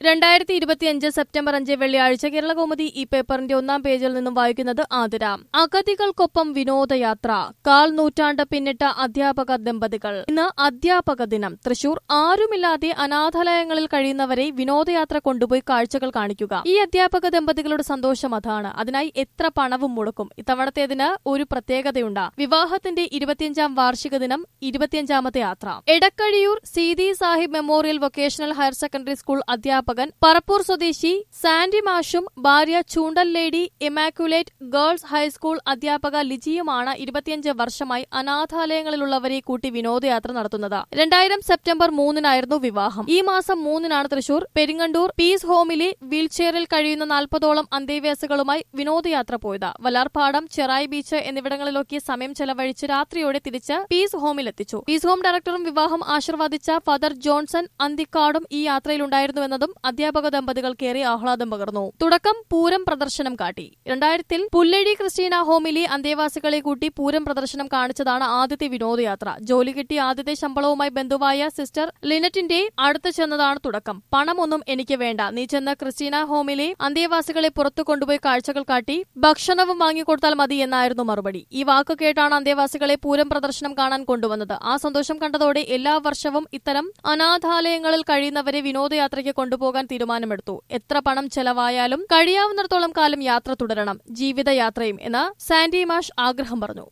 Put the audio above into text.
രണ്ടായിരത്തി ഇരുപത്തിയഞ്ച് സെപ്റ്റംബർ അഞ്ച് വെള്ളിയാഴ്ച കേരളകൗമുദി ഈ പേപ്പറിന്റെ ഒന്നാം പേജിൽ നിന്നും വായിക്കുന്നത് ആതിര അഗതികൾക്കൊപ്പം വിനോദയാത്ര കാൽ നൂറ്റാണ്ട് പിന്നിട്ട അധ്യാപക ദമ്പതികൾ ഇന്ന് അധ്യാപക ദിനം തൃശൂർ ആരുമില്ലാതെ അനാഥാലയങ്ങളിൽ കഴിയുന്നവരെ വിനോദയാത്ര കൊണ്ടുപോയി കാഴ്ചകൾ കാണിക്കുക ഈ അധ്യാപക ദമ്പതികളുടെ സന്തോഷം അതാണ് അതിനായി എത്ര പണവും മുടക്കും ഇത്തവണത്തേതിന് ഒരു പ്രത്യേകതയുണ്ട് വിവാഹത്തിന്റെ ഇരുപത്തിയഞ്ചാം വാർഷിക ദിനം ഇരുപത്തിയഞ്ചാമത്തെ യാത്ര Edakkazhiyur Seethi Sahib memorial vocational higher secondary school അധ്യാപകൻ പറപ്പൂർ സ്വദേശി സാൻഡി മാഷും ഭാര്യ Choondal lady immaculate girls high school അധ്യാപക ലിജിയുമാണ് ഇരുപത്തിയഞ്ച് വർഷമായി അനാഥാലയങ്ങളിലുള്ളവരെ കൂട്ടി വിനോദയാത്ര നടത്തുന്നത് രണ്ടായിരം സെപ്റ്റംബർ മൂന്നിനായിരുന്നു വിവാഹം ഈ മാസം മൂന്നിനാണ് തൃശൂർ പെരിങ്ങണ്ടൂർ പീസ് ഹോമിലെ വീൽചെയറിൽ കഴിയുന്ന നാൽപ്പതോളം അന്തേവാസികളുമായി വിനോദയാത്ര പോയത് വലാർപാടം ചെറായി ബീച്ച് എന്നിവിടങ്ങളിലൊക്കെ സമയം ചെലവഴിച്ച് രാത്രിയോടെ തിരിച്ച് പീസ് ഹോമിലെത്തിച്ചു പീസ് ഹോം ഡയറക്ടറും വിവാഹം ആശീർവദിച്ച ഫാദർ ജോൺസൺ അന്തിക്കാടും ഈ യാത്രയിലുണ്ടായിരുന്നുവെന്നതും അധ്യാപക ദമ്പതികൾക്കേറെ ആഹ്ലാദം പകർന്നു തുടക്കം പൂരം പ്രദർശനം കാട്ടി രണ്ടായിരത്തിൽ പുല്ലഴി ക്രിസ്റ്റീന ഹോമിലെ അന്തേവാസികളെ കൂട്ടി പൂരം പ്രദർശനം കാണിച്ചതാണ് ആദ്യത്തെ വിനോദയാത്ര ജോലി കിട്ടിയ ആദ്യത്തെ ശമ്പളവുമായി ബന്ധുവായ സിസ്റ്റർ ലിനറ്റിന്റെ അടുത്ത് ചെന്നതാണ് തുടക്കം പണമൊന്നും എനിക്ക് വേണ്ട നീ ചെന്ന ക്രിസ്റ്റീന ഹോമിലെ അന്തേവാസികളെ പുറത്തു കൊണ്ടുപോയി കാഴ്ചകൾ കാട്ടി ഭക്ഷണവും വാങ്ങിക്കൊടുത്താൽ മതി എന്നായിരുന്നു മറുപടി ഈ വാക്ക് കേട്ടാണ് അന്തേവാസികളെ പൂരം പ്രദർശനം കാണാൻ കൊണ്ടുവന്നത് ആ സന്തോഷം കണ്ടതോടെ എല്ലാ വർഷവും ഇത്തരം അനാഥാലയങ്ങളിൽ കഴിയുന്നവരെ വിനോദയാത്രയ്ക്ക് കൊണ്ടുപോകാൻ തീരുമാനമെടുത്തു എത്ര പണം ചെലവായാലും കഴിയാവുന്നിടത്തോളം കാലം യാത്ര തുടരണം ജീവിതയാത്രയും എന്ന് സാൻഡി മാഷ് ആഗ്രഹം പറഞ്ഞു